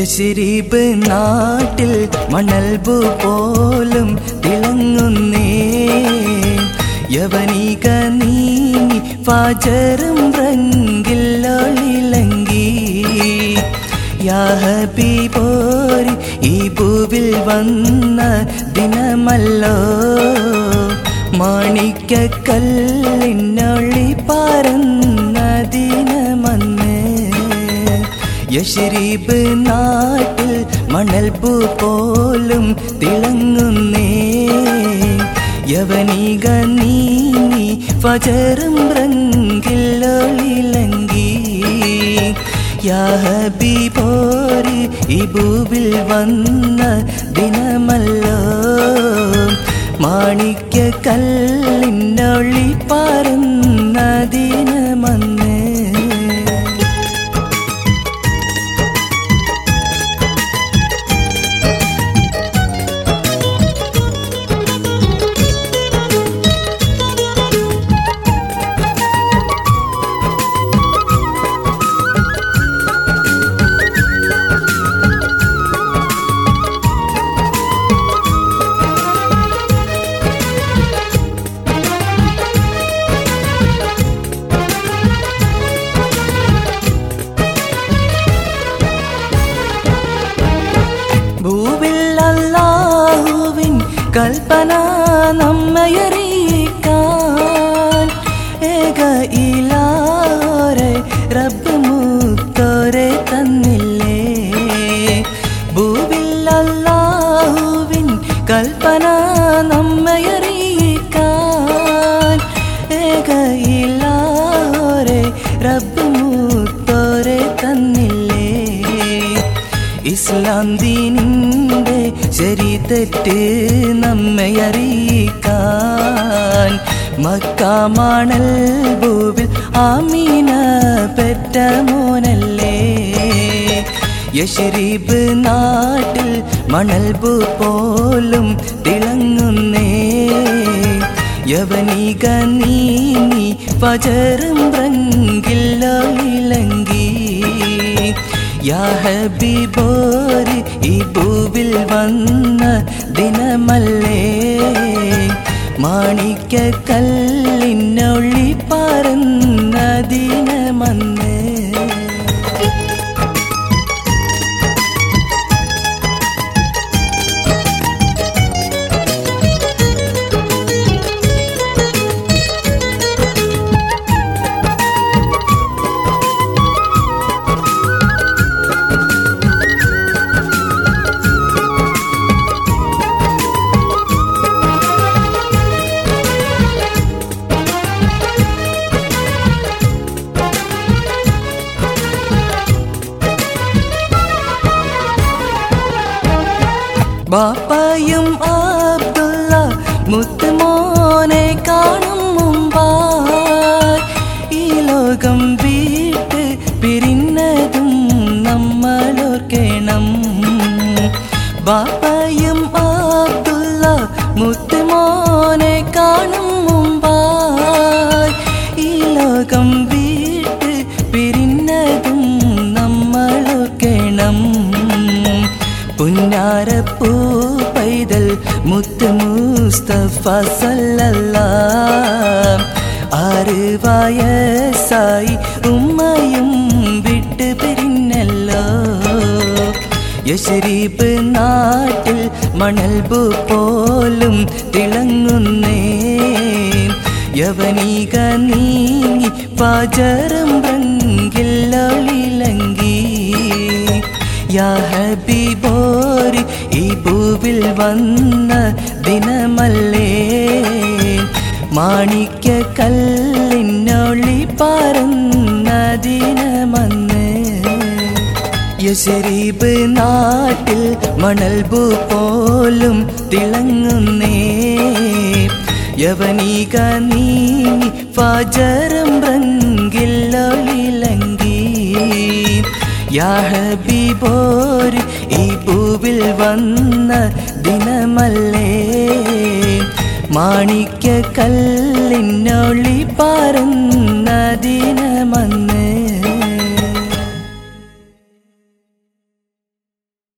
യശരീബ് നാട്ടിൽ മണൽബു പോലും തിളങ്ങുന്നേ യവനിക നീങ്ങി ഫാജറും റങ്കില്ലൊളിലങ്കി യാഹബി പോരി ഈ ഭൂവിൽ വന്ന ദിനമല്ലോ മാണിക്കക്കല്ലിനൊളി പരന്ന ദിനമന്ന് യശരീബ് നാട്ടിൽ മണൽപ്പൂ പോലും തിളങ്ങുന്നേ യവനിക നീങ്ങി ഫജറും റങ്കില്ലൊളിലങ്കി യാഹബി പോര് ഈ ഭൂവിൽ വന്ന ദിനമല്ലോ മാണിക്യ കല്ലിനൊളി പറന്ന ദിനമന്ന് ഭൂവിൽ അല്ലാഹുവിൻ കൽപ്പന നമ്മയറിയിക്കാൻ ഏക ഇലാരെ റബ്ബ് മുത്തോരെ തന്നില്ലേ ഭൂവിൽ അല്ലാഹുവിൻ കൽപ്പന നമ്മയറിയിക്കാൻ ഏക ഇലാരെ റബ്ബ് മുത്തോരെ തന്നില്ലേ ഇസ്ലാം ദീനിന്റെ ശരി തെറ്റ് നമ്മെ അറിയിക്കാൻ മക്കാമാണൽ ഭൂവിൽ ആമീന പെറ്റ മോനല്ലേ യശരീബ് നാട്ടിൽ മണൽബു പോലും തിളങ്ങുന്നേ യവനിക നീങ്ങി ഫജറും റങ്കില്ലൊളിലങ്കി യാ ഹബീബോര് ഈ ഭൂവിൽ വന്ന ദിനമല്ലേ മാണിക്യ കല്ലിനൊളി പറന്ന ദിനമന്ന് ബാപ്പയും അബ്ദുള്ള മുത്തുമോനെ കാണും മുമ്പായി ഈ ലോകം വീട്ട് പിരിന്നതും നമ്മളോർക്കണം ബാപ്പയും അബ്ദുള്ള മുത്തുമോനെ കാണും മുമ്പായി ഈ ലോകം വീട്ട് പിരിന്നതും നമ്മളോർക്കണം പുന്നാരപ്പൂ പൈതൽ മുത്ത് മുസ്തഫ സല്ലല്ല ആറ് വയസ്സായി ഉമ്മയും വിട്ട് പിരിഞ്ഞല്ലോ യശരീബ് നാട്ടിൽ മണൽബു പോലും തിളങ്ങുന്നേ യവനിക നീങ്ങി പാചരം റങ്കില്ലൊളിലങ്കി യാ ഹബീബോര് ഈ ഭൂവിൽ വന്ന ദിനമല്ലേ മാണിക്യ കല്ലിനൊളി പറന്ന ദിനമന്ന് യശരീബ് നാട്ടിൽ മണൽബു പോലും തിളങ്ങുന്നേ യവനിക നീങ്ങി ഫാജരം റങ്കില്ലൊളിലങ്കി യാ ഹബീബോര് ഈ ഭൂവിൽ വന്ന ദിനമല്ലേ മാണിക്യ കല്ലിനൊളി